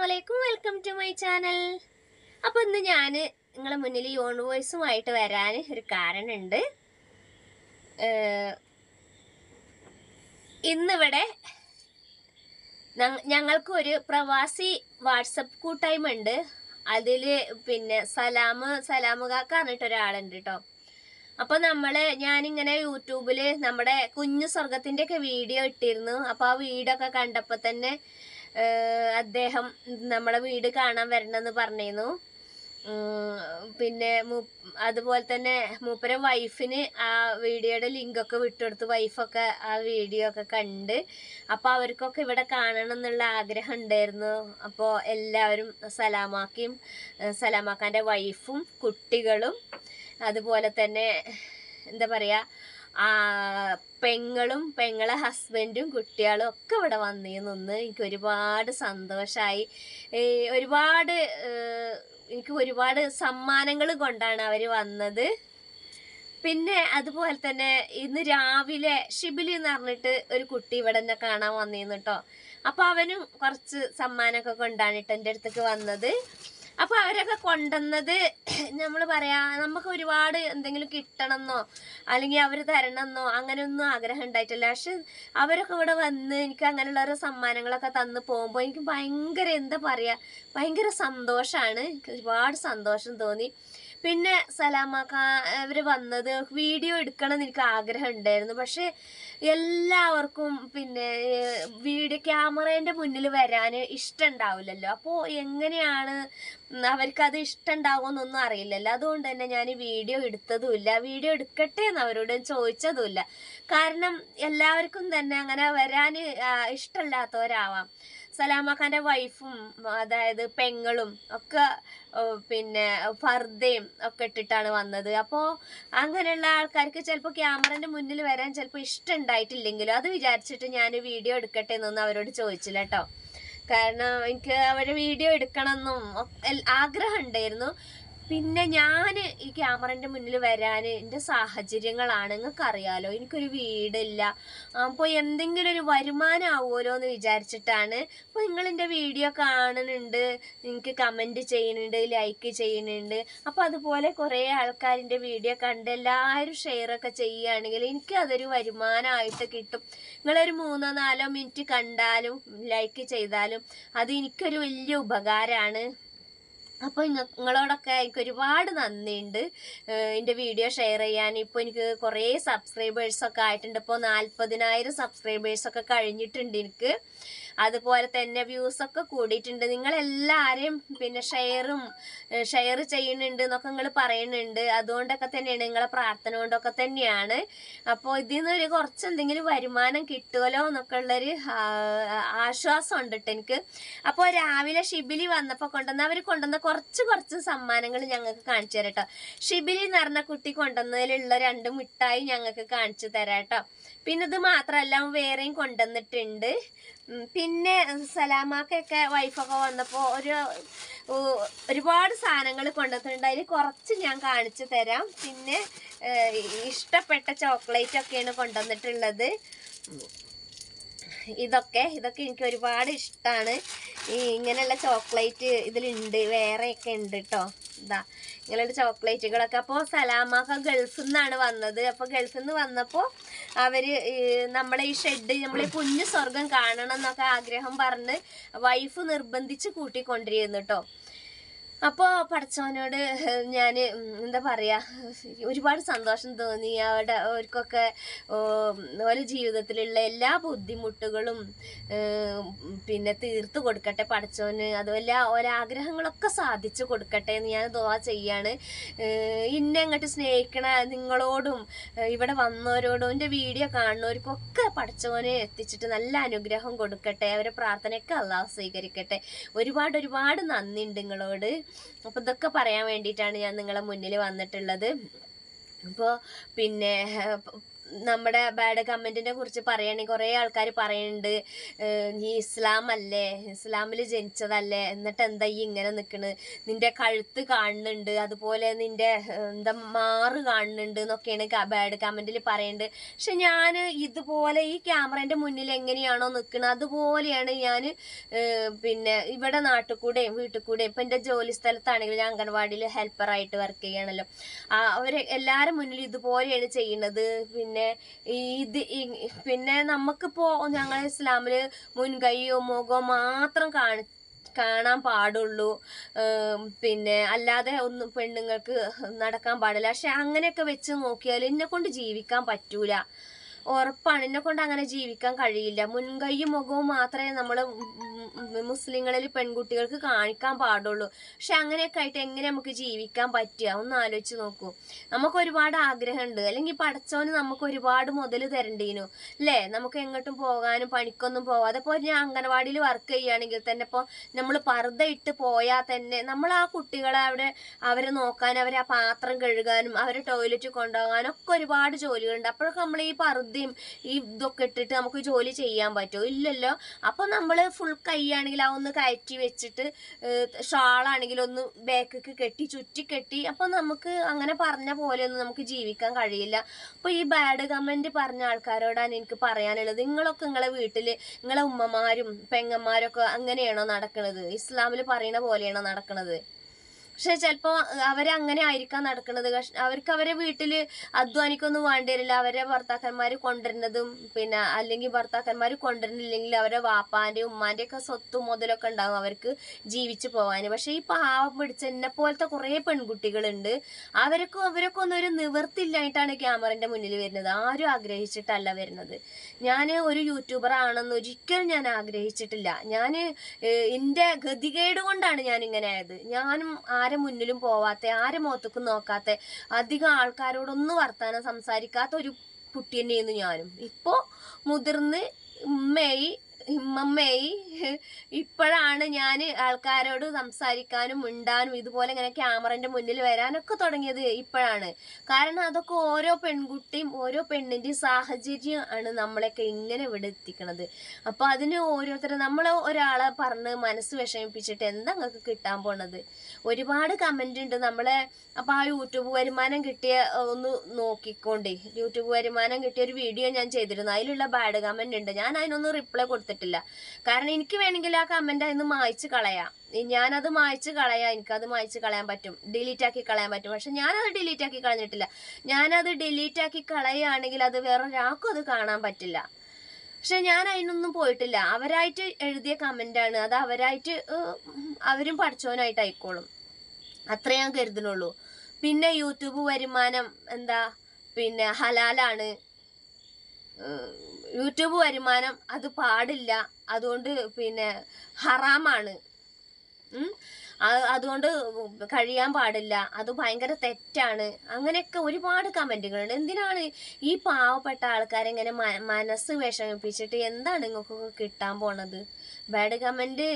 അലൈക്കും welcome to my channel അപ്പോൾ ഇന്ന് ഞാൻ നിങ്ങളെ മുന്നിൽ യോൺ വോയിസുമായിട്ട് വരാൻ ഒരു കാരണമുണ്ട് ഏഹ്, ഇന്നിവിടെ ഞങ്ങ- ഞങ്ങൾക്ക് ഒരു പ്രവാസി വാട്സപ്പ് കൂട്ടായ്മ ഉണ്ട് അതിൽ പിന്നെ സലാമ് സലാമു കാക്ക പറഞ്ഞിട്ട് ഒരാളുണ്ട് കേട്ടോ അപ്പൊ നമ്മള് ഞാനിങ്ങനെ യൂട്യൂബില് നമ്മുടെ കുഞ്ഞു സ്വർഗത്തിന്റെ ഒക്കെ വീഡിയോ ഇട്ടിരുന്നു അപ്പൊ ആ വീഡിയോ ഒക്കെ കണ്ടപ്പോ തന്നെ ഏഹ്, അദ്ദേഹം നമ്മളെ വീട് കാണാൻ വരണമെന്ന് പറഞ്ഞിരുന്നു ഉം, പിന്നെ മൂ- അതുപോലെ തന്നെ മൂപ്പര വൈഫിന് ആ വീഡിയോയുടെ ലിങ്ക് ഒക്കെ വിട്ടുകൊടുത്ത് വൈഫൊക്കെ ആ വീഡിയോ ഒക്കെ കണ്ട് അപ്പൊ അവർക്കൊക്കെ ഇവിടെ കാണണം എന്നുള്ള ആഗ്രഹം ഉണ്ടായിരുന്നു അപ്പോൾ എല്ലാവരും സലാമാക്കിയും ഏഹ്, സലാമാക്കാന്റെ വൈഫും കുട്ടികളും അതുപോലെ തന്നെ എന്താ പറയാ ആ പെങ്ങളും പെങ്ങളെ ഹസ്ബൻഡും കുട്ടികളും ഒക്കെ ഇവിടെ വന്നിരുന്നു എനിക്ക് ഒരുപാട് സന്തോഷമായി ഒരുപാട് ഏഹ്, എനിക്ക് ഒരുപാട് സമ്മാനങ്ങൾ കൊണ്ടാണ് അവര് വന്നത് പിന്നെ അതുപോലെ തന്നെ ഇന്ന് രാവിലെ ഷിബിലി എന്ന് പറഞ്ഞിട്ട് ഒരു കുട്ടി ഇവിടെ എന്നെ കാണാൻ വന്നിരുന്നു കേട്ടോ അപ്പൊ അവനും കുറച്ച് സമ്മാനമൊക്കെ കൊണ്ടാണ് കേട്ടോ എൻ്റെ അടുത്തേക്ക് വന്നത് അപ്പൊ അവരൊക്കെ കൊണ്ടുവന്നത് നമ്മൾ പറയാ നമുക്ക് ഒരുപാട് എന്തെങ്കിലും കിട്ടണമെന്നോ അല്ലെങ്കിൽ അവർ തരണമെന്നോ അങ്ങനെയൊന്നും ആഗ്രഹം ഉണ്ടായിട്ടില്ല പക്ഷെ അവരൊക്കെ ഇവിടെ വന്ന് എനിക്ക് അങ്ങനെയുള്ള ഓരോ സമ്മാനങ്ങളൊക്കെ തന്ന് പോകുമ്പോൾ എനിക്ക് ഭയങ്കര എന്താ പറയാ ഭയങ്കര സന്തോഷമാണ് എനിക്ക് ഒരുപാട് സന്തോഷം തോന്നി പിന്നെ സലാമാക്ക അവര് വന്നത് വീഡിയോ എടുക്കണം എന്ന് എനിക്ക് ആഗ്രഹം ഉണ്ടായിരുന്നു പക്ഷെ എല്ലാവർക്കും പിന്നെ ഏഹ്, വീഡിയോ ക്യാമറേന്റെ മുന്നിൽ വരാൻ ഇഷ്ടം ഉണ്ടാവില്ലല്ലോ അപ്പോൾ എങ്ങനെയാണ് ഉം, അവർക്കത് ഇഷ്ടം ഉണ്ടാവുമെന്നൊന്നും അറിയില്ലല്ലോ അതുകൊണ്ട് തന്നെ ഞാൻ വീഡിയോ എടുത്തതുമില്ല വീഡിയോ എടുക്കട്ടെ എന്ന് അവരോട് ചോദിച്ചതുമില്ല കാരണം എല്ലാവർക്കും തന്നെ അങ്ങനെ വരാൻ ഇഷ്ടമില്ലാത്തവരാവാം സലാമാഖാന്റെ വൈഫും അതായത് പെങ്ങളും ഒക്കെ ഓ, പിന്നെ ഫർദയും ഒക്കെ ഇട്ടിട്ടാണ് വന്നത് അപ്പോൾ അങ്ങനെയുള്ള ആൾക്കാർക്ക് ചിലപ്പോൾ ക്യാമറന്റെ മുന്നിൽ വരാൻ ചിലപ്പോൾ ഇഷ്ടം ഉണ്ടായിട്ടില്ലെങ്കിലും അത് വിചാരിച്ചിട്ട് ഞാൻ വീഡിയോ എടുക്കട്ടെ എന്നൊന്നും അവരോട് ചോദിച്ചില്ല കേട്ടോ കാരണം എനിക്ക് അവരെ വീഡിയോ എടുക്കണമെന്നും ഒക്കെ എൽ- ആഗ്രഹം ഉണ്ടായിരുന്നു പിന്നെ ഞാൻ ഈ ക്യാമറന്റെ മുന്നിൽ വരാൻ എൻ്റെ സാഹചര്യങ്ങളാണ് നിങ്ങൾക്ക് അറിയാലോ എനിക്കൊരു വീടില്ല അപ്പോൾ എന്തെങ്കിലും ഒരു വരുമാനം ആവുമല്ലോ എന്ന് വിചാരിച്ചിട്ടാണ് അപ്പോൾ നിങ്ങൾ എൻ്റെ വീഡിയോ കാണുന്നുണ്ട് നിങ്ങൾക്ക് കമൻറ്റ് ചെയ്യുന്നുണ്ട് ലൈക്ക് ചെയ്യുന്നുണ്ട് അപ്പോൾ അതുപോലെ കുറേ ആൾക്കാരിൻ്റെ വീഡിയോ കണ്ട് എല്ലാവരും ഷെയർ ഒക്കെ ചെയ്യുകയാണെങ്കിൽ എനിക്ക് അതൊരു വരുമാനമായിട്ട് കിട്ടും നിങ്ങളൊരു മൂന്നോ നാലോ മിനിറ്റ് കണ്ടാലും ലൈക്ക് ചെയ്താലും അത് എനിക്കൊരു വലിയ ഉപകാരമാണ് അപ്പോൾ നിങ്ങളോടൊക്കെ എനിക്ക് ഒരുപാട് നന്ദിയുണ്ട് ഏഹ് എൻ്റെ വീഡിയോ ഷെയർ ചെയ്യാൻ ഇപ്പോൾ എനിക്ക് കുറേ സബ്സ്ക്രൈബേഴ്സൊക്കെ ആയിട്ടുണ്ട് ഇപ്പോൾ നാൽപ്പതിനായിരം സബ്സ്ക്രൈബേഴ്സൊക്കെ കഴിഞ്ഞിട്ടുണ്ട് എനിക്ക് അതുപോലെ തന്നെ വ്യൂസൊക്കെ കൂടിയിട്ടുണ്ട് നിങ്ങളെല്ലാവരെയും പിന്നെ ഷെയറും ഷെയർ ചെയ്യുന്നുണ്ട് എന്നൊക്കെ നിങ്ങൾ പറയുന്നുണ്ട് അതുകൊണ്ടൊക്കെ തന്നെയാണ് നിങ്ങളെ പ്രാർത്ഥന കൊണ്ടൊക്കെ തന്നെയാണ് അപ്പോൾ ഇതിൽ നിന്ന് ഒരു കുറച്ച് എന്തെങ്കിലും വരുമാനം കിട്ടുമല്ലോ എന്നൊക്കെ ഉള്ളൊരു ആ, ആശ്വാസം ഉണ്ട് ട്ടോ എനിക്ക് അപ്പോൾ രാവിലെ ഷിബിലി വന്നപ്പോൾ കൊണ്ടുവന്ന അവർ കൊണ്ടുവന്ന കുറച്ച് കുറച്ച് സമ്മാനങ്ങൾ ഞങ്ങൾക്ക് കാണിച്ചു തരാം കേട്ടോ ഷിബിലി എന്ന് പറഞ്ഞ കുട്ടി കൊണ്ടുവന്നതിലുള്ള രണ്ട് മിഠായി ഞങ്ങൾക്ക് കാണിച്ചു തരാം കേട്ടോ പിന്നെ ഇത് മാത്രമല്ല വേറെയും കൊണ്ടുവന്നിട്ടുണ്ട് ഉം, പിന്നെ സലാമാക്കൊക്കെ വൈഫൊക്കെ വന്നപ്പോൾ ഒരു ഓ, ഒരുപാട് സാധനങ്ങൾ കൊണ്ടുവന്നിട്ടുണ്ട് അതിൽ കുറച്ച് ഞാൻ കാണിച്ചു തരാം പിന്നെ ഏഹ്, ഇഷ്ടപ്പെട്ട ചോക്ലേറ്റ് ഒക്കെയാണ് കൊണ്ടുവന്നിട്ടുള്ളത് ഇതൊക്കെ ഇതൊക്കെ എനിക്ക് ഒരുപാട് ഇഷ്ടമാണ് ഈ ഇങ്ങനെയുള്ള ചോക്ലേറ്റ് ഇതിലുണ്ട് വേറെയൊക്കെ ഉണ്ട് കേട്ടോ ഇതാ ഇങ്ങനെയുള്ള ചോക്ലേറ്റുകളൊക്കെ അപ്പോൾ സലാമൊക്കെ ഗൾഫിൽ നിന്നാണ് വന്നത് അപ്പോൾ ഗൾഫിൽ നിന്ന് വന്നപ്പോൾ അവര് ഈ നമ്മളെ ഈ ഷെഡ് നമ്മളെ കുഞ്ഞു സ്വർഗം കാണണം എന്നൊക്കെ ആഗ്രഹം പറഞ്ഞ് വൈഫ് നിർബന്ധിച്ച് കൂട്ടിക്കൊണ്ടിരുന്നു കേട്ടോ അപ്പോൾ പഠിച്ചവനോട് ഞാൻ എന്താ പറയുക ഒരുപാട് സന്തോഷം തോന്നി അവിടെ അവർക്കൊക്കെ ഓരോ ജീവിതത്തിലുള്ള എല്ലാ ബുദ്ധിമുട്ടുകളും ഏഹ്, പിന്നെ തീർത്തു കൊടുക്കട്ടെ പഠിച്ചവന് അതുപോലെ ഓരോ ആഗ്രഹങ്ങളൊക്കെ സാധിച്ചു കൊടുക്കട്ടെ എന്ന് ഞാൻ ദോവ ചെയ്യാണ് ഏഹ്, ഇന്നെ അങ്ങോട്ട് സ്നേഹിക്കണ നിങ്ങളോടും ഏഹ്, ഇവിടെ വന്നവരോടും എൻ്റെ വീഡിയോ കാണുന്നവർക്കൊക്കെ പഠിച്ചവനെ എത്തിച്ചിട്ട് നല്ല അനുഗ്രഹം കൊടുക്കട്ടെ അവരെ പ്രാർത്ഥനയൊക്കെ അള്ളാഹ് സ്വീകരിക്കട്ടെ ഒരുപാട് ഒരുപാട് നന്ദിയുണ്ട് നിങ്ങളോട് അപ്പോൾ ഇതൊക്കെ പറയാൻ വേണ്ടിയിട്ടാണ് ഞാൻ നിങ്ങളെ മുന്നിൽ വന്നിട്ടുള്ളത് അപ്പോൾ പിന്നെ നമ്മുടെ ബാഡ് കമന്റിനെ കുറിച്ച് പറയുകയാണെങ്കിൽ കുറേ ആൾക്കാർ പറയുന്നുണ്ട് ഏഹ് നീ ഇസ്ലാം അല്ലേ ഇസ്ലാമിൽ ജനിച്ചതല്ലേ എന്നിട്ട് എന്താ ഈ ഇങ്ങനെ നിൽക്കണ് നിന്റെ കഴുത്ത് കാണുന്നുണ്ട് അതുപോലെ നിന്റെ ഏഹ്, എന്താ മാറ് കാണുന്നുണ്ട് എന്നൊക്കെയാണ് ബാഡ് കമന്റിൽ പറയുന്നുണ്ട് പക്ഷെ ഞാൻ ഇതുപോലെ ഈ ക്യാമറന്റെ മുന്നിൽ എങ്ങനെയാണോ നിൽക്കുന്നത് അതുപോലെയാണ് ഞാൻ പിന്നെ ഇവിടെ നാട്ടിൽ കൂടെയും വീട്ടിൽ കൂടെയും ഇപ്പൊ എന്റെ ജോലി സ്ഥലത്താണെങ്കിൽ ഞാൻ അംഗൻവാടിയിൽ ഹെൽപ്പറായിട്ട് വർക്ക് ചെയ്യണല്ലോ ആ, അവര് എല്ലാരും മുന്നിൽ ഇതുപോലെയാണ് ചെയ്യുന്നത് പിന്നെ ഈ ഇത് ഈ- പിന്നെ നമുക്കിപ്പോ ഞങ്ങൾ ഇസ്ലാമില് മുൻകൈയോ മുഖമോ മാത്രം കാണി കാണാൻ പാടുള്ളൂ ഏം, പിന്നെ അല്ലാതെ ഒന്നും പെണ്ണുങ്ങൾക്ക് നടക്കാൻ പാടില്ല പക്ഷെ അങ്ങനെയൊക്കെ വെച്ച് നോക്കിയാൽ എന്നെ കൊണ്ട് ജീവിക്കാൻ പറ്റൂല ഉറപ്പാണ് എന്നെ കൊണ്ട് അങ്ങനെ ജീവിക്കാൻ കഴിയില്ല മുൻകൈയും മുഖവും മാത്രമേ നമ്മൾ മുസ്ലിങ്ങളിൽ പെൺകുട്ടികൾക്ക് കാണിക്കാൻ പാടുള്ളൂ പക്ഷെ അങ്ങനെയൊക്കെ ആയിട്ട് എങ്ങനെ നമുക്ക് ജീവിക്കാൻ പറ്റുക ഒന്ന് ആലോചിച്ച് നോക്കൂ നമുക്ക് ഒരുപാട് ആഗ്രഹമുണ്ട് അല്ലെങ്കിൽ പടച്ചോന് നമുക്ക് ഒരുപാട് മുതൽ തരണ്ടീനു അല്ലേ നമുക്ക് എങ്ങോട്ടും പോകാനും പണിക്കൊന്നും പോവാതെ ഇപ്പോൾ ഞാൻ അംഗനവാടിയിൽ വർക്ക് ചെയ്യുകയാണെങ്കിൽ തന്നെ ഇപ്പോൾ നമ്മൾ പർദ്ദ ഇട്ട് പോയാൽ തന്നെ നമ്മൾ ആ കുട്ടികളെ അവിടെ അവരെ നോക്കാൻ അവരെ ആ പാത്രം കഴുകാനും അവരെ ടോയ്ലറ്റ് കൊണ്ടുപോകാനും ഒക്കെ ഒരുപാട് ജോലികളുണ്ട് അപ്പോഴൊക്കെ നമ്മൾ ഈ പർദ്ദയും ഈ ഇതൊക്കെ ഇട്ടിട്ട് നമുക്ക് ജോലി ചെയ്യാൻ പറ്റുമോ ഇല്ലല്ലോ അപ്പൊ നമ്മൾ ഫുൾ കൈയാണെങ്കിൽ ആ ഒന്ന് കയറ്റി വെച്ചിട്ട് ഷാളാണെങ്കിൽ ഒന്ന് ബാക്കിക്ക് കെട്ടി ചുറ്റി കെട്ടി അപ്പൊ നമുക്ക് അങ്ങനെ പറഞ്ഞ പോലെ ഒന്നും നമുക്ക് ജീവിക്കാൻ കഴിയില്ല അപ്പൊ ഈ ബാഡ് കമന്റ് പറഞ്ഞ ആൾക്കാരോടാണ് എനിക്ക് പറയാനുള്ളത് നിങ്ങളൊക്കെ നിങ്ങളെ വീട്ടില് നിങ്ങളെ ഉമ്മമാരും പെങ്ങന്മാരും ഒക്കെ അങ്ങനെയാണോ നടക്കുന്നത് ഇസ്ലാമിൽ പറയുന്ന പോലെയാണോ നടക്കുന്നത് പക്ഷെ ചിലപ്പോ അവരങ്ങനെ ആയിരിക്കാം നടക്കുന്നത് കഷ്- അവർക്ക് അവരെ വീട്ടില് അധ്വാനിക്കൊന്നും വേണ്ടി വരില്ല അവരെ ഭർത്താക്കന്മാര് കൊണ്ടുവരുന്നതും പിന്നെ അല്ലെങ്കിൽ ഭർത്താക്കന്മാർ കൊണ്ടുവരുന്നില്ലെങ്കിൽ അവരെ വാപ്പാന്റെ ഉമ്മാന്റെ ഒക്കെ സ്വത്തും മുതലൊക്കെ ഉണ്ടാവും അവർക്ക് ജീവിച്ചു പോകാൻ പക്ഷെ ഈ പാവം പിടിച്ച എന്നെ പോലത്തെ കുറെ പെൺകുട്ടികളുണ്ട് അവരൊക്കെ അവരൊക്കെ ഒന്നും ഒരു നിവർത്തില്ലായിട്ടാണ് ക്യാമറന്റെ മുന്നിൽ വരുന്നത് ആരും ആഗ്രഹിച്ചിട്ടല്ല വരുന്നത് ഞാൻ ഒരു യൂട്യൂബർ ആണെന്ന് ഒരിക്കലും ഞാൻ ആഗ്രഹിച്ചിട്ടില്ല ഞാൻ എന്റെ ഗതികേട് കൊണ്ടാണ് ഞാൻ ഇങ്ങനെ ആയത് ഞാനും ആരെ മുന്നിലും പോവാത്ത ആരെ മുഖത്തേക്കും നോക്കാത്ത അധികം ആൾക്കാരോടൊന്നും വർത്താനം സംസാരിക്കാത്ത ഒരു കുട്ടി തന്നെയായിരുന്നു ഞാനും ഇപ്പോ മുതിർന്ന് ഉമ്മയായി ഇമ്മമ്മയായി ഇപ്പോഴാണ് ഞാൻ ആൾക്കാരോട് സംസാരിക്കാനും മിണ്ടാനും ഇതുപോലെ ഇങ്ങനെ ക്യാമറന്റെ മുന്നിൽ വരാനൊക്കെ തുടങ്ങിയത് ഇപ്പോഴാണ് കാരണം അതൊക്കെ ഓരോ പെൺകുട്ടിയും ഓരോ പെണ്ണിന്റെയും സാഹചര്യം ആണ് നമ്മളെയൊക്കെ ഇങ്ങനെ ഇവിടെ എത്തിക്കണത് അപ്പൊ അതിന് ഓരോരുത്തരും നമ്മൾ ഒരാളെ പറഞ്ഞ് മനസ്സ് വിഷമിപ്പിച്ചിട്ട് എന്താ നിങ്ങൾക്ക് കിട്ടാൻ പോണത് ഒരുപാട് കമന്റ് ഉണ്ട് നമ്മളെ അപ്പൊ ആ യൂട്യൂബ് വരുമാനം കിട്ടിയ ഏഹ്, ഒന്ന് നോക്കിക്കോണ്ടേ യൂട്യൂബ് വരുമാനം കിട്ടിയ ഒരു വീഡിയോ ഞാൻ ചെയ്തിരുന്നു അതിലുള്ള ബാഡ് കമന്റ് ഉണ്ട് ഞാൻ അതിനൊന്നും റിപ്ലൈ കൊടുത്തിട്ടില്ല കാരണം എനിക്ക് വേണമെങ്കിൽ ആ കമന്റ് അതിന് മായ്ച്ച് കളയാം ഈ ഞാനത് മായ്ച്ച് കളയാം എനിക്കത് മായ്ച്ച് കളയാൻ പറ്റും ഡിലീറ്റ് ആക്കി കളയാൻ പറ്റും പക്ഷെ ഞാനത് ഡിലീറ്റ് ആക്കി കളഞ്ഞിട്ടില്ല ഞാനത് ഡിലീറ്റ് ആക്കി കളയുകയാണെങ്കിൽ അത് വേറൊരാൾക്കും അത് കാണാൻ പറ്റില്ല പക്ഷെ ഞാൻ അതിനൊന്നും പോയിട്ടില്ല അവരായിട്ട് എഴുതിയ കമന്റ് ആണ് അത് അവരായിട്ട് ഏഹ്, അവരും പഠിച്ചവനായിട്ട് ആയിക്കോളും അത്രേ ഞാൻ കരുതുന്നുള്ളൂ പിന്നെ യൂട്യൂബ് വരുമാനം എന്താ പിന്നെ ഹലാലാണ് ഏഹ്, യൂട്യൂബ് വരുമാനം അത് പാടില്ല അതുകൊണ്ട് പിന്നെ ഹറാമാണ് ഉം. അത് അതുകൊണ്ട് കഴിയാൻ പാടില്ല അത് ഭയങ്കര തെറ്റാണ് അങ്ങനെയൊക്കെ ഒരുപാട് കമന്റുകളുണ്ട് എന്തിനാണ് ഈ പാവപ്പെട്ട ആൾക്കാരെ ഇങ്ങനെ മ- മനസ്സ് വിഷമിപ്പിച്ചിട്ട് എന്താണ് നിങ്ങൾക്കൊക്കെ കിട്ടാൻ പോണത് ബാഡ് കമന്റ്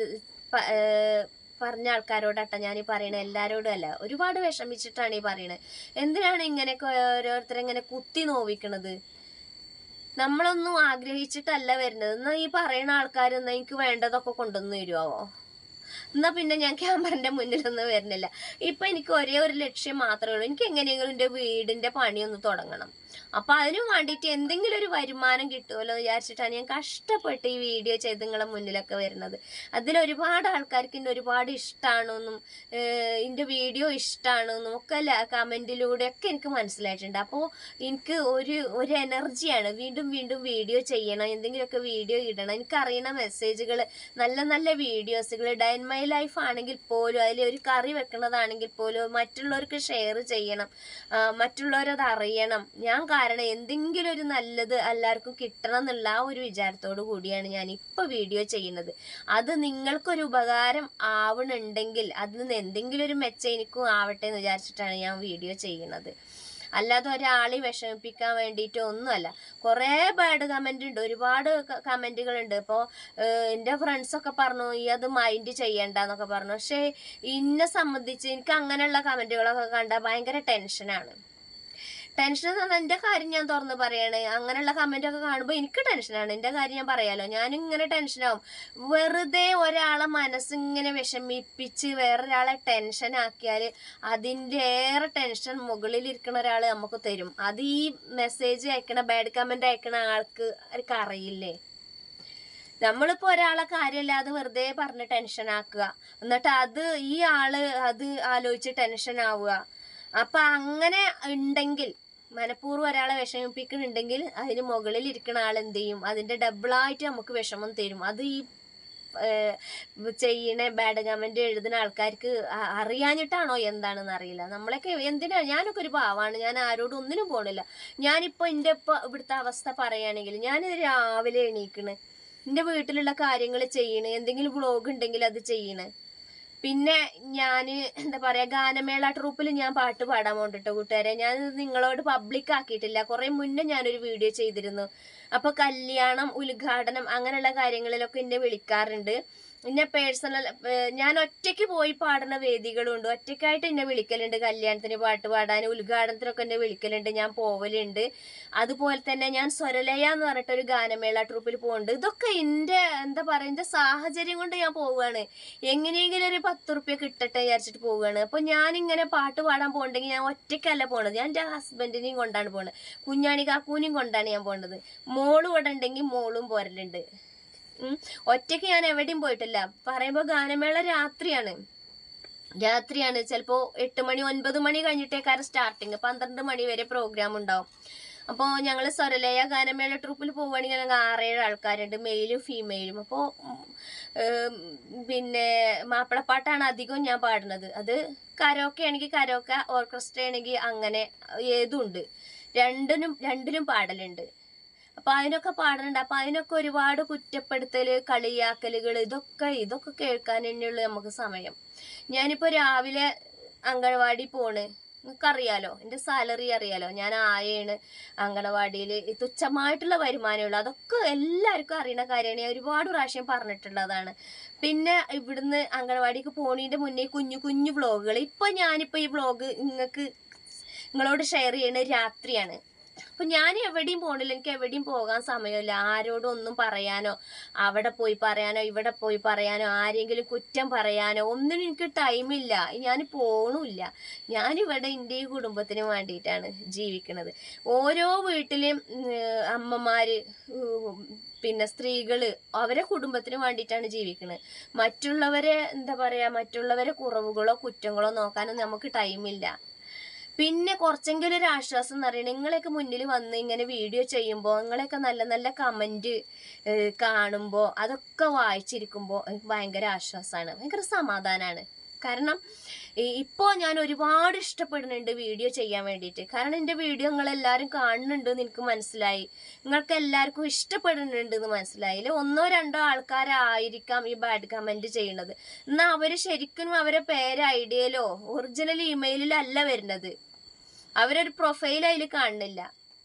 പറഞ്ഞ ആൾക്കാരോടട്ട ഞാൻ ഈ പറയണത് എല്ലാരോടും അല്ല ഒരുപാട് വിഷമിച്ചിട്ടാണ് ഈ പറയണത് എന്തിനാണ് ഇങ്ങനെയൊക്കെ ഓരോരുത്തരെ ഇങ്ങനെ കുത്തി നോവിക്കണത് നമ്മളൊന്നും ആഗ്രഹിച്ചിട്ടല്ല വരുന്നത് എന്നാ ഈ പറയുന്ന ആൾക്കാർ എന്നാ എനിക്ക് വേണ്ടതൊക്കെ കൊണ്ടുവന്ന് തരുമോ എന്നാ പിന്നെ ഞാൻ ക്യാമറന്റെ മുന്നിലൊന്നും വരുന്നില്ല ഇപ്പൊ എനിക്ക് ഒരേ ഒരു ലക്ഷ്യം മാത്രമേ ഉള്ളൂ എനിക്ക് എങ്ങനെയെങ്കിലും എന്റെ വീടിന്റെ പണി ഒന്ന് തുടങ്ങണം അപ്പൊ അതിനു വേണ്ടിയിട്ട് എന്തെങ്കിലും ഒരു വരുമാനം കിട്ടുമല്ലോ എന്ന് വിചാരിച്ചിട്ടാണ് ഞാൻ കഷ്ടപ്പെട്ട് ഈ വീഡിയോ ചെയ്ത് നിങ്ങളെ മുന്നിലൊക്കെ വരുന്നത് അതിൽ ഒരുപാട് ആൾക്കാർക്ക് എന്നെ ഒരുപാട് ഇഷ്ടമാണെന്നും എന്റെ വീഡിയോ ഇഷ്ടമാണെന്നും ഒക്കെ കമന്റിലൂടെ ഒക്കെ എനിക്ക് മനസ്സിലായിട്ടുണ്ട് അപ്പോൾ എനിക്ക് ഒരു ഒരു എനർജിയാണ് വീണ്ടും വീണ്ടും വീഡിയോ ചെയ്യണം എന്തെങ്കിലുമൊക്കെ വീഡിയോ ഇടണം എനിക്ക് അറിയണ മെസ്സേജുകൾ നല്ല നല്ല വീഡിയോസുകൾ ഡൈൻ മൈ ലൈഫ് ആണെങ്കിൽ പോലും അതിൽ ഒരു കറി വെക്കണതാണെങ്കിൽ പോലും മറ്റുള്ളവർക്ക് ഷെയർ ചെയ്യണം ആ, മറ്റുള്ളവരത് അറിയണം ഞാൻ കാരണം എന്തെങ്കിലും ഒരു നല്ലത് എല്ലാവർക്കും കിട്ടണം എന്നുള്ള ആ ഒരു വിചാരത്തോടു കൂടിയാണ് ഞാൻ ഇപ്പൊ വീഡിയോ ചെയ്യുന്നത് അത് നിങ്ങൾക്കൊരു ഉപകാരം ആവണുണ്ടെങ്കിൽ അതിൽ നിന്ന് എന്തെങ്കിലും ഒരു മെച്ചം എനിക്കും ആവട്ടെ എന്ന് വിചാരിച്ചിട്ടാണ് ഞാൻ വീഡിയോ ചെയ്യുന്നത് അല്ലാതെ ഒരാളെ വിഷമിപ്പിക്കാൻ വേണ്ടിയിട്ട് ഒന്നുമല്ല കുറേ ബാഡ് കമന്റ് ഉണ്ട് ഒരുപാട് കമന്റുകൾ ഉണ്ട് ഇപ്പോൾ എൻ്റെ ഫ്രണ്ട്സൊക്കെ പറഞ്ഞു ഈ അത് മൈൻഡ് ചെയ്യണ്ട എന്നൊക്കെ പറഞ്ഞു പക്ഷേ എന്നെ സംബന്ധിച്ച് എനിക്ക് അങ്ങനെയുള്ള കമന്റുകളൊക്കെ കണ്ടാൽ ഭയങ്കര ടെൻഷനാണ് ടെൻഷൻ എന്ന് പറഞ്ഞാൽ എന്റെ കാര്യം ഞാൻ തുറന്ന് പറയാണ് അങ്ങനെയുള്ള കമന്റ് ഒക്കെ കാണുമ്പോൾ എനിക്ക് ടെൻഷനാണ് എന്റെ കാര്യം ഞാൻ പറയാലോ ഞാൻ ഇങ്ങനെ ടെൻഷനാവും വെറുതെ ഒരാളെ മനസ്സിങ്ങനെ വിഷമിപ്പിച്ച് വേറൊരാളെ ടെൻഷൻ ആക്കിയാല് അതിന്റെ ഏറെ ടെൻഷൻ മുകളിൽ ഇരിക്കുന്ന ഒരാൾ നമുക്ക് തരും അത് ഈ മെസ്സേജ് അയക്കണ ബാഡ് കമന്റ് അയക്കണ ആൾക്ക് അവർക്ക് അറിയില്ലേ നമ്മളിപ്പോ ഒരാളെ കാര്യമില്ലാതെ വെറുതെ പറഞ്ഞ് ടെൻഷൻ ആക്കുക എന്നിട്ട് അത് ഈ ആള് അത് ആലോചിച്ച് ടെൻഷൻ ആവുക അപ്പൊ അങ്ങനെ ഉണ്ടെങ്കിൽ മനഃപൂർവ്വം ഒരാളെ വിഷമിപ്പിക്കുന്നുണ്ടെങ്കിൽ അതിന് മുകളിൽ ഇരിക്കുന്ന ആൾ എന്ത് ചെയ്യും അതിന്റെ ഡബിളായിട്ട് നമുക്ക് വിഷമം തരും അത് ഈ ഏഹ്, ചെയ്യണ ബാഡ് കമന്റ് എഴുതുന്ന ആൾക്കാർക്ക് അ- അറിയാഞ്ഞിട്ടാണോ എന്താണെന്ന് അറിയില്ല നമ്മളൊക്കെ എന്തിനാ ഞാനൊക്കെ ഒരു പാവാണ് ഞാൻ ആരോടും ഒന്നിനും പോണില്ല ഞാനിപ്പോ എന്റെ ഇപ്പൊ ഇവിടുത്തെ അവസ്ഥ പറയുകയാണെങ്കിൽ ഞാൻ രാവിലെ എണീക്കണ് എന്റെ വീട്ടിലുള്ള കാര്യങ്ങൾ ചെയ്യണ് എന്തെങ്കിലും വ്ളോഗ് ഉണ്ടെങ്കിൽ അത് ചെയ്യണ് പിന്നെ ഞാൻ എന്താ പറയാ ഗാനമേള ട്രൂപ്പിൽ ഞാൻ പാട്ട് പാടാൻ പോണ്ടിട്ടോ കൂട്ടുകാരെ ഞാൻ ഇത് നിങ്ങളോട് പബ്ലിക് ആക്കിയിട്ടില്ല കുറെ മുന്നേ ഞാനൊരു വീഡിയോ ചെയ്തിരുന്നു അപ്പൊ കല്യാണം ഉദ്ഘാടനം അങ്ങനെയുള്ള കാര്യങ്ങളിലൊക്കെ എന്നെ വിളിക്കാറുണ്ട് പിന്നെ പേഴ്സണൽ ഞാൻ ഒറ്റയ്ക്ക് പോയി പാടുന്ന വേദികളുണ്ട് ഒറ്റയ്ക്കായിട്ട് എന്നെ വിളിക്കലുണ്ട് കല്യാണത്തിന് പാട്ട് പാടാൻ ഉദ്ഘാടനത്തിനൊക്കെ എന്നെ വിളിക്കലുണ്ട് ഞാൻ പോവലുണ്ട് അതുപോലെ തന്നെ ഞാൻ സ്വരലയ എന്ന് പറഞ്ഞിട്ട് ഒരു ഗാനമേള ട്രൂപ്പിൽ പോകുന്നുണ്ട് ഇതൊക്കെ എന്റെ എന്താ പറയാ എന്റെ സാഹചര്യം കൊണ്ട് ഞാൻ പോവുകയാണ് എങ്ങനെയെങ്കിലും ഒരു പത്ത് റുപ്യ കിട്ടട്ടെ വിചാരിച്ചിട്ട് പോവുകയാണ് അപ്പൊ ഞാൻ ഇങ്ങനെ പാട്ട് പാടാൻ പോകണ്ടെങ്കിൽ ഞാൻ ഒറ്റയ്ക്കല്ല പോണത് ഞാൻ എന്റെ ഹസ്ബൻഡിനെയും കൊണ്ടാണ് പോണത് കുഞ്ഞാണി കാക്കൂനെയും കൊണ്ടാണ് ഞാൻ പോണത് മോളും ഇവിടെ ഉണ്ടെങ്കിൽ മോളും പോരലുണ്ട് ഉം. ഒറ്റയ്ക്ക് ഞാൻ എവിടെയും പോയിട്ടില്ല പറയുമ്പോ ഗാനമേള രാത്രിയാണ് രാത്രിയാണ് ചിലപ്പോ എട്ട് മണി ഒൻപത് മണി കഴിഞ്ഞിട്ടേക്കാരം സ്റ്റാർട്ടിങ് പന്ത്രണ്ട് മണി വരെ പ്രോഗ്രാം ഉണ്ടാവും അപ്പോൾ ഞങ്ങൾ സ്വരലയ ഗാനമേള ട്രൂപ്പിൽ പോവുകയാണെങ്കിൽ ഞങ്ങൾ ആറേഴ് ആൾക്കാരുണ്ട് മെയിലും ഫീമെയിലും അപ്പോൾ പിന്നെ മാപ്പിളപ്പാട്ടാണ് അധികവും ഞാൻ പാടുന്നത് അത് കരോക്കെ ആണെങ്കിൽ കരോക്ക ഓർക്കസ്ട്ര ആണെങ്കിൽ അങ്ങനെ ഏതുണ്ട് രണ്ടിനും രണ്ടിലും പാടലുണ്ട് അപ്പൊ അതിനൊക്കെ പാടുന്നുണ്ട് അപ്പൊ അതിനൊക്കെ ഒരുപാട് കുറ്റപ്പെടുത്തല് കളിയാക്കലുകൾ ഇതൊക്കെ ഇതൊക്കെ കേൾക്കാൻ തന്നെയുള്ളൂ നമുക്ക് സമയം ഞാനിപ്പോ രാവിലെ അങ്കണവാടി പോണ് നിങ്ങൾക്കറിയാലോ എന്റെ സാലറി അറിയാലോ ഞാൻ ആയാണ് അങ്കണവാടിയിൽ തുച്ഛമായിട്ടുള്ള വരുമാനമുള്ളൂ അതൊക്കെ എല്ലാവർക്കും അറിയുന്ന കാര്യമാണ് ഞാൻ ഒരുപാട് പ്രാവശ്യം പറഞ്ഞിട്ടുള്ളതാണ് പിന്നെ ഇവിടുന്ന് അങ്കണവാടിക്ക് പോണീന്റെ മുന്നേ കുഞ്ഞു കുഞ്ഞു വ്ളോഗുകൾ ഇപ്പൊ ഞാനിപ്പോ ഈ വ്ളോഗ് നിങ്ങൾക്ക് നിങ്ങളോട് ഷെയർ ചെയ്യുന്നത് രാത്രിയാണ് അപ്പൊ ഞാൻ എവിടെയും പോണില്ല എനിക്ക് എവിടെയും പോകാൻ സമയമില്ല ആരോടും ഒന്നും പറയാനോ അവിടെ പോയി പറയാനോ ഇവിടെ പോയി പറയാനോ ആരെങ്കിലും കുറ്റം പറയാനോ ഒന്നിനും എനിക്ക് ടൈമില്ല ഞാൻ പോണില്ല ഞാനിവിടെ എൻ്റെ ഈ കുടുംബത്തിന് വേണ്ടിയിട്ടാണ് ജീവിക്കുന്നത് ഓരോ വീട്ടിലെയും ഉം, അമ്മമാര് ഉം, പിന്നെ സ്ത്രീകള് അവരെ കുടുംബത്തിന് വേണ്ടിയിട്ടാണ് ജീവിക്കുന്നത് മറ്റുള്ളവരെ എന്താ പറയാ മറ്റുള്ളവരെ കുറവുകളോ കുറ്റങ്ങളോ നോക്കാനൊന്നും നമുക്ക് ടൈമില്ല പിന്നെ കുറച്ചെങ്കിലും ഒരു ആശ്വാസം എന്ന് പറയുന്നത് നിങ്ങളെയൊക്കെ മുന്നിൽ വന്ന് ഇങ്ങനെ വീഡിയോ ചെയ്യുമ്പോൾ നിങ്ങളെയൊക്കെ നല്ല നല്ല കമന്റ് കാണുമ്പോൾ അതൊക്കെ വായിച്ചിരിക്കുമ്പോൾ എനിക്ക് ഭയങ്കര ആശ്വാസമാണ് ഭയങ്കര സമാധാനമാണ് കാരണം ഈ- ഇപ്പോ ഞാൻ ഒരുപാട് ഇഷ്ടപ്പെടുന്നുണ്ട് വീഡിയോ ചെയ്യാൻ വേണ്ടിയിട്ട് കാരണം എൻ്റെ വീഡിയോ നിങ്ങൾ എല്ലാവരും കാണുന്നുണ്ട് എന്ന് എനിക്ക് മനസ്സിലായി നിങ്ങൾക്ക് എല്ലാവർക്കും ഇഷ്ടപ്പെടുന്നുണ്ട് എന്ന് മനസ്സിലായി ഇല്ല ഒന്നോ രണ്ടോ ആൾക്കാരായിരിക്കാം ഈ ബാഡ് കമന്റ് ചെയ്യുന്നത് എന്നാൽ അവര് ശരിക്കും അവരെ പേര് ഐഡിയയിലോ ഒറിജിനൽ ഇമെയിലിലോ അല്ല വരുന്നത് അവരൊരു പ്രൊഫൈൽ അതിൽ കാണുന്നില്ല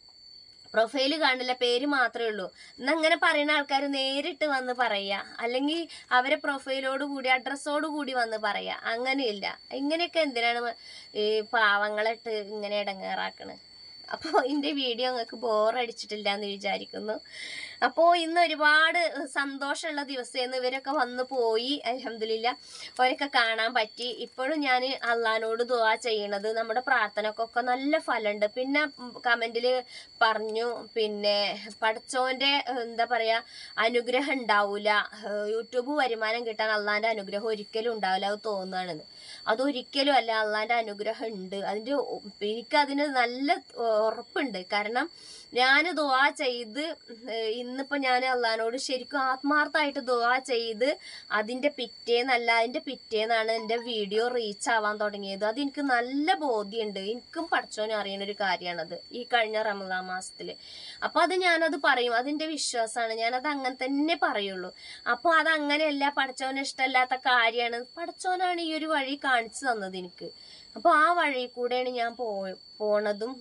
പ്രൊഫൈല് കാണില്ല പേര് മാത്രമേ ഉള്ളൂ എന്നാ അങ്ങനെ പറയുന്ന ആൾക്കാർ നേരിട്ട് വന്ന് പറയാ അല്ലെങ്കിൽ അവരെ പ്രൊഫൈലോട് കൂടി അഡ്രസ്സോട് കൂടി വന്ന് പറയാ അങ്ങനെയില്ല ഇങ്ങനെയൊക്കെ എന്തിനാണ് മ- ഈ പാവങ്ങളിട്ട് ഇങ്ങനെ ഇടങ്ങേറാക്കണ് അപ്പോൾ ഇതിന്റെ വീഡിയോ നിങ്ങൾക്ക് ബോറടിച്ചിട്ടില്ല എന്ന് വിചാരിക്കുന്നു അപ്പോൾ ഇന്ന് ഒരുപാട് സന്തോഷമുള്ള ദിവസമായിരുന്നു ഇവരൊക്കെ വന്നു പോയി അലഹമില്ല അവരൊക്കെ കാണാൻ പറ്റി ഇപ്പോഴും ഞാൻ അള്ളഹാനോട് ദുവാ ചെയ്യണത് നമ്മുടെ പ്രാർത്ഥനക്കൊക്കെ നല്ല ഫലമുണ്ട് പിന്നെ കമന്റിൽ പറഞ്ഞു പിന്നെ പഠിച്ചോന്റെ എന്താ പറയാ അനുഗ്രഹം ഉണ്ടാവൂല ഏഹ് യൂട്യൂബ് വരുമാനം കിട്ടാൻ അള്ളാന്റെ അനുഗ്രഹം ഒരിക്കലും ഉണ്ടാവില്ല അത് തോന്നുകയാണെന്ന് അതൊരിക്കലും അല്ല അള്ളാന്റെ അനുഗ്രഹം ഉണ്ട് അതിന്റെ ഒ- എനിക്കതിന് നല്ല ഉറപ്പുണ്ട് കാരണം ഞാൻ ദുവാ ചെയ്ത് ഏഹ് ഇന്നിപ്പോ ഞാൻ അള്ളഹാനോട് ശരിക്കും ആത്മാർത്ഥമായിട്ട് ദുവാ ചെയ്ത് അതിന്റെ പിറ്റേന്നല്ല അതിന്റെ പിറ്റേന്നാണ് എന്റെ വീഡിയോ റീച്ച് ആവാൻ തുടങ്ങിയത് അത് എനിക്ക് നല്ല ബോധ്യമുണ്ട് എനിക്കും പഠിച്ചോനും അറിയുന്ന ഒരു കാര്യമാണത് ഈ കഴിഞ്ഞ റമദാൻ മാസത്തില് അപ്പൊ അത് ഞാനത് പറയും അതിന്റെ വിശ്വാസമാണ് ഞാനത് അങ്ങനെ തന്നെ പറയുള്ളൂ അപ്പൊ അത് അങ്ങനെയല്ല പഠിച്ചോന് ഇഷ്ടമല്ലാത്ത കാര്യമാണ് പഠിച്ചോനാണ് ഈ ഒരു വഴി കാണിച്ചു തന്നത് എനിക്ക് അപ്പൊ ആ വഴി കൂടെയാണ് ഞാൻ പോ പോണതും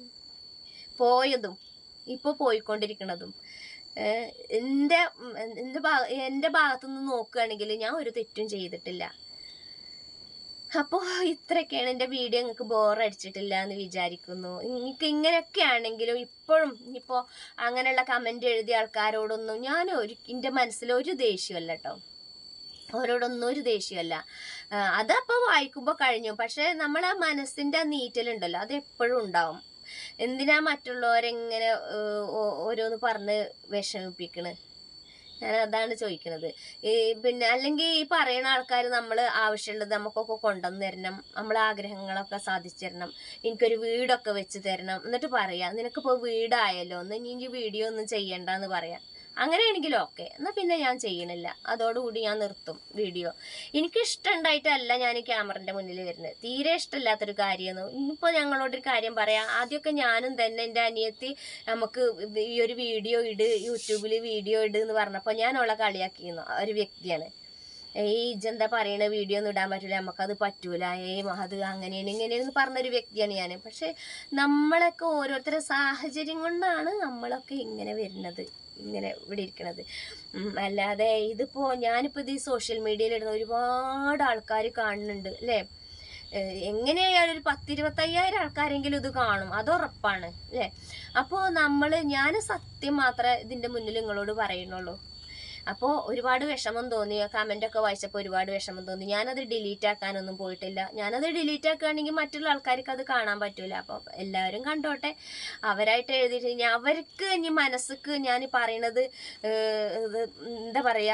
പോയതും ഇപ്പൊ പോയിക്കൊണ്ടിരിക്കണതും ഏഹ് എന്റെ ഉം, എന്റെ ഭാഗ എന്റെ ഭാഗത്തുനിന്ന് നോക്കുകയാണെങ്കിൽ ഞാൻ ഒരു തെറ്റും ചെയ്തിട്ടില്ല അപ്പോൾ ഇത്രയൊക്കെയാണ് എൻ്റെ വീഡിയോ നിങ്ങൾക്ക് ബോറടിച്ചിട്ടില്ല എന്ന് വിചാരിക്കുന്നു നിങ്ങൾക്ക് ഇങ്ങനെയൊക്കെ ആണെങ്കിലും ഇപ്പോഴും ഇപ്പോൾ അങ്ങനെയുള്ള കമൻ്റ് എഴുതിയ ആൾക്കാരോടൊന്നും ഞാൻ ഒരു എൻ്റെ മനസ്സിൽ ഒരു ദേഷ്യമല്ല കേട്ടോ അവരോടൊന്നും ഒരു ദേഷ്യമല്ല ആ, അതപ്പോൾ വായിക്കുമ്പോൾ കഴിഞ്ഞു പക്ഷെ നമ്മളെ മനസ്സിൻ്റെ നീറ്റലുണ്ടല്ലോ അത് എപ്പോഴും ഉണ്ടാവും എന്തിനാ മറ്റുള്ളവരെങ്ങനെ ഏഹ്, ഓ- ഓരോന്ന് പറഞ്ഞ് വിഷമിപ്പിക്കണ് ഞാൻ അതാണ് ചോദിക്കുന്നത് ഈ പിന്നെ അല്ലെങ്കിൽ ഈ പറയുന്ന ആൾക്കാർ നമ്മൾ ആവശ്യമുള്ളത് നമുക്കൊക്കെ കൊണ്ടുവന്ന് തരണം നമ്മളെ ആഗ്രഹങ്ങളൊക്കെ സാധിച്ചു തരണം എനിക്കൊരു വീടൊക്കെ വെച്ച് തരണം എന്നിട്ട് പറയാം നിനക്കിപ്പോൾ വീടായല്ലോ ഒന്ന് ഇനി ഇനി വീഡിയോ ഒന്നും ചെയ്യണ്ടെന്ന് പറയാം അങ്ങനെയാണെങ്കിലും ഓക്കെ എന്നാൽ പിന്നെ ഞാൻ ചെയ്യണില്ല അതോടുകൂടി ഞാൻ നിർത്തും വീഡിയോ എനിക്ക് ഇഷ്ടമുണ്ടായിട്ടല്ല ഞാൻ ഈ ക്യാമറന്റെ മുന്നിൽ വരുന്നത് തീരെ ഇഷ്ടമില്ലാത്തൊരു കാര്യമെന്നു ഇന്നിപ്പോൾ ഞങ്ങളോടൊരു കാര്യം പറയാം ആദ്യമൊക്കെ ഞാനും തന്നെ എൻ്റെ അനിയത്തി നമുക്ക് ഈ ഒരു വീഡിയോ ഇട് യൂട്യൂബിൽ വീഡിയോ ഇട് എന്ന് പറഞ്ഞപ്പോൾ ഞാൻ അവളെ കളിയാക്കിയിരുന്നു ആ ഒരു വ്യക്തിയാണ് ഏയ് ഇജെന്താ പറയണ വീഡിയോ ഒന്നും ഇടാൻ പറ്റൂല നമുക്കത് പറ്റൂല ഏയ് അത് അങ്ങനെയാണ് ഇങ്ങനെയാണെന്ന് പറഞ്ഞൊരു വ്യക്തിയാണ് ഞാൻ പക്ഷെ നമ്മളൊക്കെ ഓരോരുത്തരുടെ സാഹചര്യം കൊണ്ടാണ് നമ്മളൊക്കെ ഇങ്ങനെ വരുന്നത് ഇങ്ങനെ ഇവിടെ ഇരിക്കണത് ഉം, അല്ലാതെ ഇതിപ്പോ ഞാനിപ്പോ ഇത് ഈ സോഷ്യൽ മീഡിയയിൽ ഇടുന്ന ഒരുപാട് ആൾക്കാർ കാണുന്നുണ്ട് അല്ലേ ഏഹ് എങ്ങനെയായാലും ഒരു പത്തിരുപത്തയ്യായിരം ആൾക്കാരെങ്കിലും ഇത് കാണും അത് ഉറപ്പാണ് അല്ലേ അപ്പോൾ നമ്മൾ ഞാൻ സത്യം മാത്രമേ ഇതിൻ്റെ മുന്നിൽ നിങ്ങളോട് പറയുന്നുള്ളൂ അപ്പോൾ ഒരുപാട് വിഷമം തോന്നി കമൻ്റ് ഒക്കെ വായിച്ചപ്പോൾ ഒരുപാട് വിഷമം തോന്നി ഞാനത് ഡിലീറ്റ് ആക്കാനൊന്നും പോയിട്ടില്ല ഞാനത് ഡിലീറ്റ് ആക്കുകയാണെങ്കിൽ മറ്റുള്ള ആൾക്കാർക്ക് അത് കാണാൻ പറ്റൂല അപ്പോൾ എല്ലാവരും കണ്ടോട്ടെ അവരായിട്ട് എഴുതിയിട്ട് ഇനി അവർക്ക് ഇനി മനസ്സിക്ക് ഞാൻ പറയണത് ഏഹ്, ഇത് എന്താ പറയാ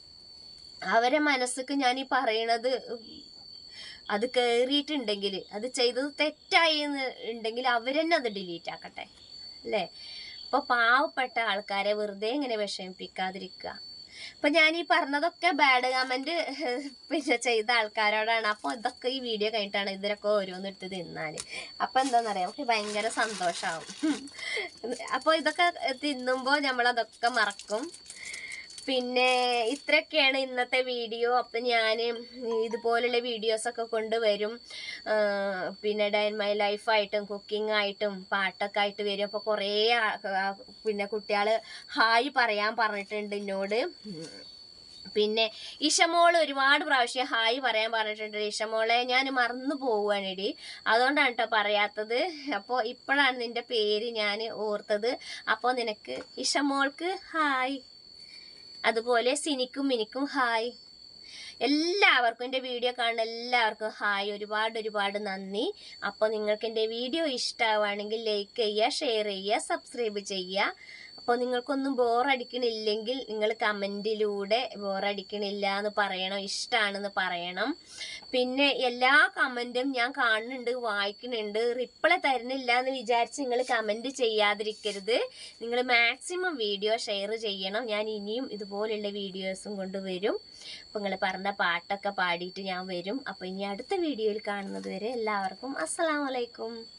അവരെ മനസ്സിക്ക് ഞാൻ ഈ പറയണത് അത് കയറിയിട്ടുണ്ടെങ്കിൽ അത് ചെയ്തത് തെറ്റായി എന്ന് ഉണ്ടെങ്കിൽ അവരെന്നെ അത് ഡിലീറ്റ് ആക്കട്ടെ അല്ലേ അപ്പോൾ പാവപ്പെട്ട ആൾക്കാരെ വെറുതെ ഇങ്ങനെ വിഷമിപ്പിക്കാതിരിക്കുക അപ്പൊ ഞാൻ ഈ പറഞ്ഞതൊക്കെ ബാഡ് കമന്റ് പിന്നെ ചെയ്ത ആൾക്കാരോടാണ് അപ്പോൾ ഇതൊക്കെ ഈ വീഡിയോ കഴിഞ്ഞിട്ടാണ് ഇതിലൊക്കെ ഓരോന്ന് എടുത്ത് തിന്നാല് അപ്പൊ എന്താണെന്നറിയാം നമുക്ക് ഭയങ്കര സന്തോഷമാവും അപ്പോൾ ഇതൊക്കെ തിന്നുമ്പോൾ നമ്മളതൊക്കെ മറക്കും പിന്നെ ഇത്രയൊക്കെയാണ് ഇന്നത്തെ വീഡിയോ അപ്പം ഞാൻ ഇതുപോലുള്ള വീഡിയോസൊക്കെ കൊണ്ടുവരും ആ, പിന്നെ ഡൈൻ മൈ ലൈഫായിട്ടും കുക്കിംഗ് ആയിട്ടും പാട്ടൊക്കെ ആയിട്ട് വരും അപ്പോൾ കുറേ ആ- ആ- പിന്നെ കുട്ടികൾ ഹായ് പറയാൻ പറഞ്ഞിട്ടുണ്ട് എന്നോട് ഉം. പിന്നെ ഇഷമോൾ ഒരുപാട് പ്രാവശ്യം ഹായ് പറയാൻ പറഞ്ഞിട്ടുണ്ട് ഇഷമോളെ ഞാൻ മറന്നു പോവുകയാണെടി അതുകൊണ്ടാണ് കേട്ടോ പറയാത്തത് അപ്പോൾ ഇപ്പോഴാണ് നിന്റെ പേര് ഞാൻ ഓർത്തത് അപ്പോൾ നിനക്ക് ഇഷമോൾക്ക് ഹായ് അതുപോലെ സിനിക്കും മിനിക്കും ഹായ് എല്ലാവർക്കും എൻ്റെ വീഡിയോ കാണുന്ന എല്ലാവർക്കും ഹായ് ഒരുപാട് ഒരുപാട് നന്ദി അപ്പോൾ നിങ്ങൾക്ക് എൻ്റെ വീഡിയോ ഇഷ്ടമാവുകയാണെങ്കിൽ ലൈക്ക് ചെയ്യുക ഷെയർ ചെയ്യുക സബ്സ്ക്രൈബ് ചെയ്യുക അപ്പോൾ നിങ്ങൾക്കൊന്നും ബോറടിക്കണില്ലെങ്കിൽ നിങ്ങൾ കമൻറ്റിലൂടെ ബോറടിക്കണില്ല എന്ന് പറയണം ഇഷ്ടമാണെന്ന് പറയണം പിന്നെ എല്ലാ കമൻറ്റും ഞാൻ കാണുന്നുണ്ട് വായിക്കുന്നുണ്ട് റിപ്ലൈ തരുന്നില്ല എന്ന് വിചാരിച്ച് നിങ്ങൾ കമൻറ്റ് ചെയ്യാതിരിക്കരുത് നിങ്ങൾ മാക്സിമം വീഡിയോ ഷെയർ ചെയ്യണം ഞാൻ ഇനിയും ഇതുപോലുള്ള വീഡിയോസും കൊണ്ട് വരും അപ്പോൾ നിങ്ങൾ പറഞ്ഞ പാട്ടൊക്കെ പാടിയിട്ട് ഞാൻ വരും അപ്പോൾ ഇനി അടുത്ത വീഡിയോയിൽ കാണുന്നത് വരെ എല്ലാവർക്കും അസ്സലാമലൈക്കും